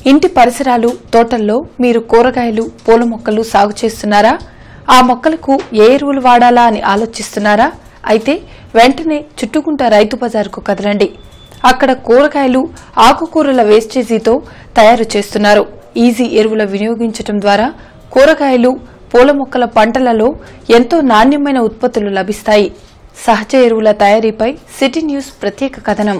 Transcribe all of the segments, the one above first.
ఇంటి పరిసరాలు తోటల్లో మీరు కూరగాయలు పూల మొక్కలు సాగు చేస్తున్నారా ఆ మొక్కలకు ఏ ఎరువులు వాడాలా అని ఆలోచిస్తున్నారా అయితే వెంటనే చుట్టుకుంట రైతు బజార్కు కదలండి అక్కడ కూరగాయలు ఆకుకూరల వేస్టేజీతో తయారు చేస్తున్నారు ఈజీ ఎరువుల వినియోగించడం ద్వారా కూరగాయలు పూల మొక్కల పంటలలో ఎంతో నాణ్యమైన ఉత్పత్తులు లభిస్తాయి సహజ ఎరువుల తయారీపై సిటీ న్యూస్ ప్రత్యేక కథనం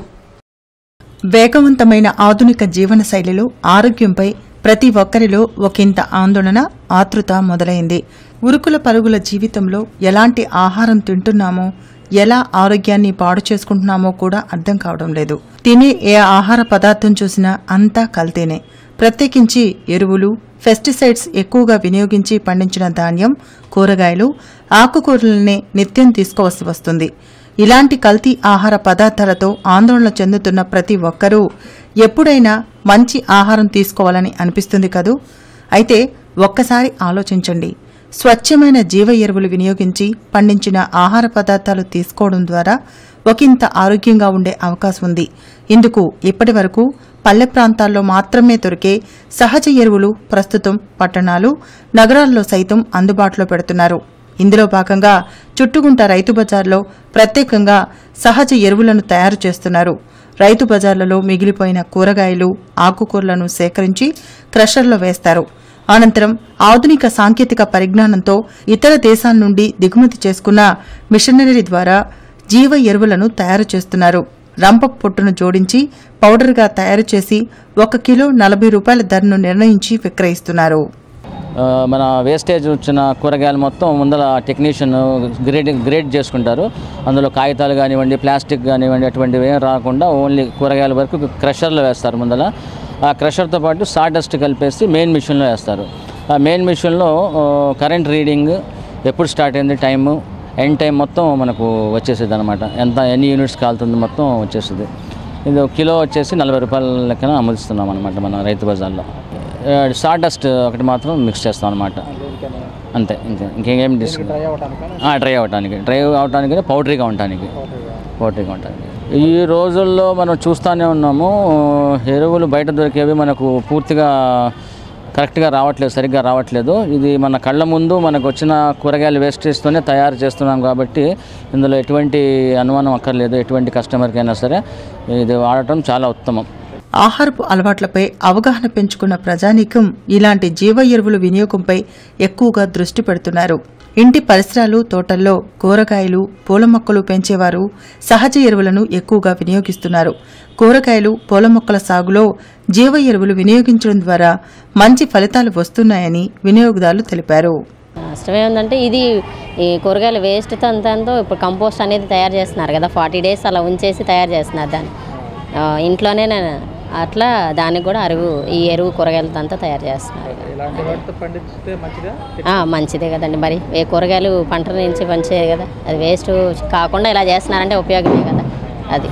వేగవంతమైన ఆధునిక జీవన శైలిలో ఆరోగ్యంపై ప్రతి ఒక్కరిలో ఒకంత ఆందోళన ఆతృత మొదలైంది ఉరుకుల పరుగుల జీవితంలో ఎలాంటి ఆహారం తింటున్నామో ఎలా ఆరోగ్యాన్ని పాడు చేసుకుంటున్నామో కూడా అర్థం కావడం లేదు తినే ఏ ఆహార పదార్థం చూసినా అంతా కల్తీనే ప్రత్యేకించి ఎరువులు పెస్టిసైడ్స్ ఎక్కువగా వినియోగించి పండించిన ధాన్యం కూరగాయలు ఆకుకూరలనే నిత్యం తీసుకోవలసి వస్తుంది ఇలాంటి కల్తీ ఆహార పదార్థాలతో ఆందోళన చెందుతున్న ప్రతి ఒక్కరూ ఎప్పుడైనా మంచి ఆహారం తీసుకోవాలని అనిపిస్తుంది కదూ అయితే ఒక్కసారి ఆలోచించండి స్వచ్ఛమైన జీవ ఎరువులు వినియోగించి పండించిన ఆహార పదార్థాలు తీసుకోవడం ద్వారా ఒకంత ఆరోగ్యంగా ఉండే అవకాశం ఉంది ఇందుకు ఇప్పటి వరకు పల్లె ప్రాంతాల్లో మాత్రమే దొరికే సహజ ఎరువులు ప్రస్తుతం పట్టణాలు నగరాల్లో సైతం అందుబాటులో పెడుతున్నారు ఇందులో భాగంగా చుట్టుగుంట రైతు బజార్లో ప్రత్యేకంగా సహజ ఎరువులను తయారు చేస్తున్నారు రైతు బజార్లలో మిగిలిపోయిన కూరగాయలు ఆకుకూరలను సేకరించి క్రషర్లో వేస్తారు అనంతరం ఆధునిక సాంకేతిక పరిజ్ఞానంతో ఇతర దేశాల నుండి దిగుమతి చేసుకున్న మిషనరీ ద్వారా జీవ ఎరువులను తయారు చేస్తున్నారు రంప పొట్టును జోడించి పౌడర్గా తయారు చేసి ఒక కిలో నలభై రూపాయల ధరను నిర్ణయించి విక్రయిస్తున్నారు ఆ, మన వేస్టేజ్ వచ్చిన కూరగాయలు మొత్తం ముందర టెక్నీషియన్ గ్రేడ్ గ్రేడ్ చేసుకుంటారు అందులో కాగితాలు కానివ్వండి ప్లాస్టిక్ కానివ్వండి అటువంటివి ఏం రాకుండా ఓన్లీ కూరగాయల వరకు క్రషర్లో వేస్తారు ముందర ఆ క్రషర్తో పాటు సాడస్ట్ కలిపేసి మెయిన్ మిషన్లో వేస్తారు ఆ మెయిన్ మిషన్లో కరెంట్ రీడింగ్ ఎప్పుడు స్టార్ట్ అయింది టైము ఎండ్ టైం మొత్తం మనకు వచ్చేసేది అనమాట ఎంత ఎన్ని యూనిట్స్ కాలుతుంది మొత్తం వచ్చేస్తుంది ఇది ఒక కిలో వచ్చేసి నలభై రూపాయల లెక్కన అమ్ముతున్నాం అనమాట మన రైతు బజార్లో సాడస్ట్ ఒకటి మాత్రం మిక్స్ చేస్తాం అనమాట అంతే ఇంకే ఇంకేం డిస్ డ్రై అవ్వటానికి డ్రై అవటానికి పౌడరీగా ఉండటానికి పౌడరీగా ఉండటానికి ఈ రోజుల్లో మనం చూస్తూనే ఉన్నాము ఎరువులు బయట దొరికేవి మనకు పూర్తిగా కరెక్ట్గా రావట్లేదు సరిగ్గా రావట్లేదు ఇది మన కళ్ళ ముందు మనకు వచ్చిన కూరగాయల వేస్టేజ్తోనే తయారు చేస్తున్నాం కాబట్టి ఇందులో ఎటువంటి అనుమానం అక్కర్లేదు ఎటువంటి కస్టమర్కైనా సరే ఇది వాడటం చాలా ఉత్తమం ఆహారపు అలవాట్లపై అవగాహన పెంచుకున్న ప్రజానీకం ఇలాంటి జీవ ఎరువుల వినియోగంపై ఎక్కువగా దృష్టి పెడుతున్నారు ఇంటి పరిసరాలు తోటల్లో కూరగాయలు పూల మొక్కలు పెంచేవారు సహజ ఎరువులను ఎక్కువగా వినియోగిస్తున్నారు కూరగాయలు పూల మొక్కల సాగులో జీవ ఎరువులు వినియోగించడం ద్వారా మంచి ఫలితాలు వస్తున్నాయని వినియోగదారులు తెలిపారు నష్టం ఏముందంటే ఇది ఈ కూరగాయల వేస్ట్తో అంతంతో ఇప్పుడు కంపోస్ట్ అనేది తయారు చేస్తున్నారు కదా ఫార్టీ డేస్ అలా ఉంచేసి తయారు చేస్తున్నారు దాన్ని ఆ, ఇంట్లోనే నేను అట్లా దానికి కూడా అరుగు ఈ ఎరువు కూరగాయలతో అంతా తయారు చేస్తున్నారు ఆ, మంచిదే కదండి మరి ఏ కూరగాయలు పంట నుంచి మంచిదే కదా అది వేస్ట్ కాకుండా ఇలా చేస్తున్నారంటే ఉపయోగమే కదా అది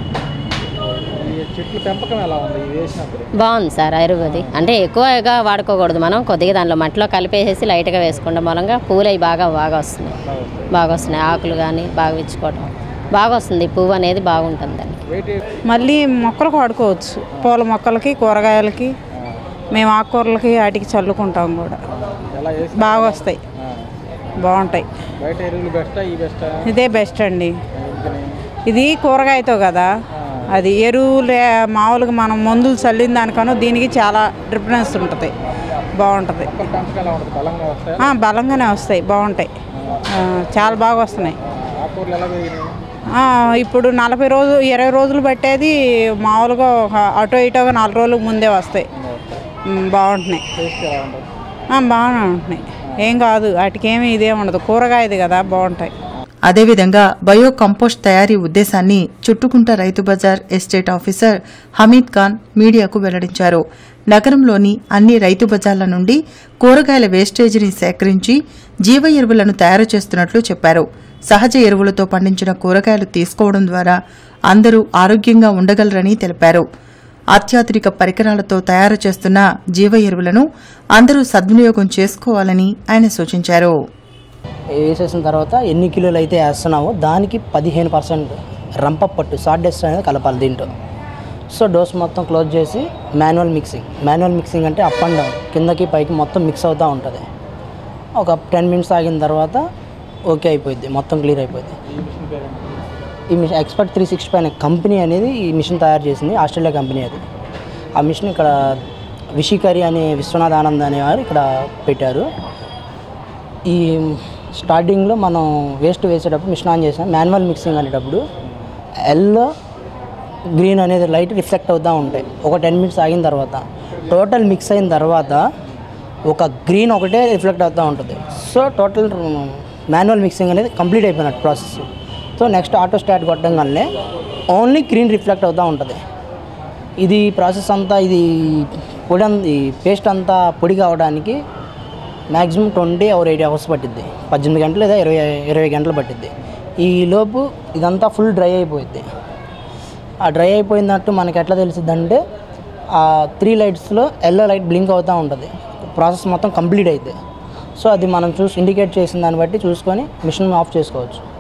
చెట్ల పెంపకం ఎలా ఉంది ఇది వేసినప్పుడు బాగుంది సార్ ఎరువు అది అంటే ఎక్కువగా వాడుకోకూడదు మనం కొద్దిగా దానిలో మట్టిలో కలిపేసేసి లైట్గా వేసుకోవడం మూలంగా పూలు అవి బాగా బాగా వస్తున్నాయి బాగా వస్తున్నాయి ఆకులు కానీ బాగా విచ్చుకోవడం బాగా వస్తుంది పువ్వు అనేది బాగుంటుంది దానికి వెయిట్ మళ్ళీ మొక్కలకు వాడుకోవచ్చు పూల మొక్కలకి కూరగాయలకి మేము ఆకుకూరలకి వాటికి చల్లుకుంటాం కూడా ఎలా వేసి బాగా వస్తాయి బాగుంటాయి బయట ఎరువులు బెస్టా ఈ బెస్టా ఇదే బెస్ట్ అండి ఇది కూరగాయతో కదా అది ఎరువులే మామూలుగా మనం మందులు చల్లిన దానికన్నా దీనికి చాలా డిఫరెన్స్ ఉంటుంది బాగుంటుంది మొక్కల పెంపకం ఎలా ఉంటుంది బలంగా వస్తాయా ఆ, బలంగానే వస్తాయి బాగుంటాయి ఆ, చాలా బాగా వస్తున్నాయి ఆకుకూరలు ఎలా పెరిగినాయి ఆ, ఇప్పుడు నలభై రోజులు ఇరవై రోజులు పట్టేది మామూలుగా ఒక అటో ఇటోగా నాలుగు రోజులకు ముందే వస్తాయి ఉమ్, బాగుంటున్నాయి టేస్ట్ ఎలా ఉంటుంది ఆ, బాగానే ఉంటున్నాయి ఏం కాదు వాటికి ఏమి ఇదే ఉండదు కూరగాయది కదా బాగుంటాయి అదేవిధంగా బయో కంపోస్ట్ తయారీ ఉద్దేశాన్ని చుట్టుకుంట రైతు బజార్ ఎస్టేట్ ఆఫీసర్ హమీద్ ఖాన్ మీడియాకు వెల్లడించారు నగరంలోని అన్ని రైతు బజార్ల నుండి కూరగాయల వేస్టేజీని సేకరించి జీవ ఎరువులను తయారు చేస్తున్నట్లు చెప్పారు సహజ ఎరువులతో పండించిన కూరగాయలు తీసుకోవడం ద్వారా అందరూ ఆరోగ్యంగా ఉండగలరని తెలిపారు అత్యాధునిక పరికరాలతో తయారు చేస్తున్న జీవ ఎరువులను అందరూ సద్వినియోగం చేసుకోవాలని ఆయన సూచించారు వేసేసిన తర్వాత ఎన్ని కిలోలు అయితే వేస్తున్నామో దానికి పదిహేను పర్సెంట్ రంప పట్టు సాట్ డస్ట్ అనేది కలపాలి దీంట్లో సో డోస్ మొత్తం క్లోజ్ చేసి మాన్యువల్ మిక్సింగ్ మాన్యువల్ మిక్సింగ్ అంటే అప్ అండ్ డౌన్ కిందకి పైకి మొత్తం మిక్స్ అవుతూ ఉంటుంది ఒక టెన్ మినిట్స్ ఆగిన తర్వాత ఓకే అయిపోయింది మొత్తం క్లియర్ అయిపోయింది ఈ machine expert three sixty five అనే కంపెనీ అనేది ఈ మిషన్ తయారు చేసింది ఆస్ట్రేలియా కంపెనీ అది ఆ మిషన్ ఇక్కడ విషికరి అనే విశ్వనాథ్ ఆనంద్ అనేవారు ఇక్కడ పెట్టారు ఈ స్టార్టింగ్లో మనం వేస్ట్ వేసేటప్పుడు మిషన్ ఆన్ చేసాం మాన్యువల్ మిక్సింగ్ అనేటప్పుడు ఎల్లో గ్రీన్ అనేది లైట్ రిఫ్లెక్ట్ అవుతూ ఉంటాయి ఒక టెన్ మినిట్స్ ఆగిన తర్వాత టోటల్ మిక్స్ అయిన తర్వాత ఒక గ్రీన్ ఒకటే రిఫ్లెక్ట్ అవుతూ ఉంటుంది సో టోటల్ మాన్యువల్ మిక్సింగ్ అనేది కంప్లీట్ అయిపోయినట్టు process so next auto start కొట్టంగానే ఓన్లీ గ్రీన్ రిఫ్లెక్ట్ అవుతూ ఉంటుంది ఇది ప్రాసెస్ అంతా ఇది పొడి అం- ఈ పేస్ట్ అంతా పొడి కావడానికి maximum twenty or eighty hours పట్టిద్ది పద్దెనిమిది గంటలు లేదా ఇరవై ఇరవై గంటలు పట్టిద్ది ఈ లోపు ఇదంతా ఫుల్ డ్రై అయిపోయింది ఆ డ్రై అయిపోయినట్టు మనకి ఎట్లా తెలిసిద్ది అంటే ఆ త్రీ లైట్స్లో ఎల్లో లైట్ బ్లింక్ అవుతూ ఉంటుంది ప్రాసెస్ మొత్తం కంప్లీట్ అయితే సో అది మనం చూసి ఇండికేట్ చేసిన దాన్ని బట్టి చూసుకొని మిషన్ ఆఫ్ చేసుకోవచ్చు